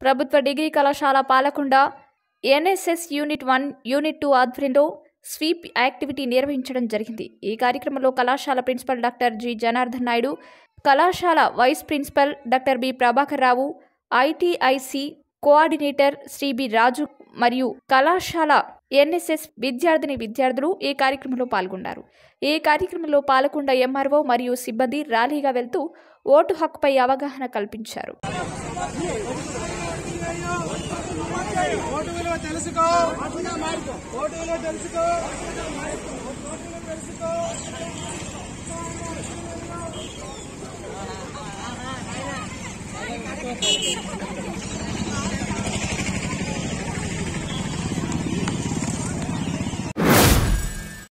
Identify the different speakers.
Speaker 1: ప్రభుత్వ డిగ్రీ కళాశాల Palakonda NSS unit one unit two ఆధ్వర్యంలో స్వీప్ యాక్టివిటీ నిర్వహించడం జరిగింది ఈ కార్యక్రమంలో కళాశాల principal doctor G Janardhan Naidu కళాశాల vice principal doctor B Prabhakar Rao ITIC coordinator Shri B Raju మరియు కళాశాల ఎన్ఎస్ఎస్ విద్యార్థిని విద్యార్థులు ఈ కార్యక్రమంలో పాల్గొన్నారు ఈ కార్యక్రమంలో పాల్గొండ ఎంఆర్ఓ మరియు సిబ్బంది ర్యాలీగా వెళ్తూ ఓటు హక్కుపై అవగాహన కల్పించారు
Speaker 2: ఓటు విలువ తెలుసుకో ఓటు విలువ తెలుసుకో ఓటు విలువ తెలుసుకో